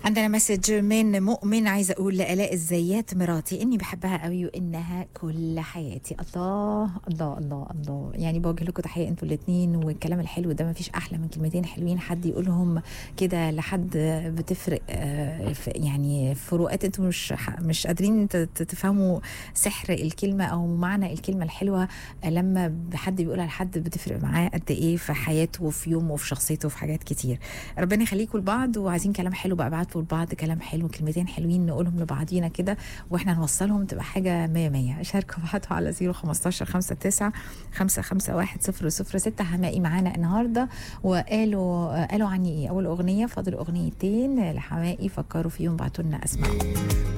عندنا مسج من مؤمن عايزه اقول لالاء الزيات مراتي اني بحبها قوي وانها كل حياتي الله الله الله الله يعني بوجه لكم تحيه انتوا الاثنين والكلام الحلو ده ما فيش احلى من كلمتين حلوين حد يقولهم كده لحد بتفرق آه، في- يعني فروقات انتوا مش ح- مش قادرين ت- ت- تفهموا سحر الكلمه او معنى الكلمه الحلوه لما حد بيقولها لحد بتفرق معاه قد ايه في حياته وفي يومه وفي شخصيته وفي حاجات كتير ربنا يخليكم لبعض وعايزين كلام حلو بقى ابعتوا لبعض كلام حلو كلمتين حلوين نقولهم لبعضينا كده واحنا نوصلهم تبقى حاجه 100 100 شاركوا ابعتوا على 015 59 551 006 حمائي معانا النهارده وقالوا قالوا عني ايه اول اغنيه فاضل اغنيتين لحمائي فكروا فيهم بعتوا لنا اسماء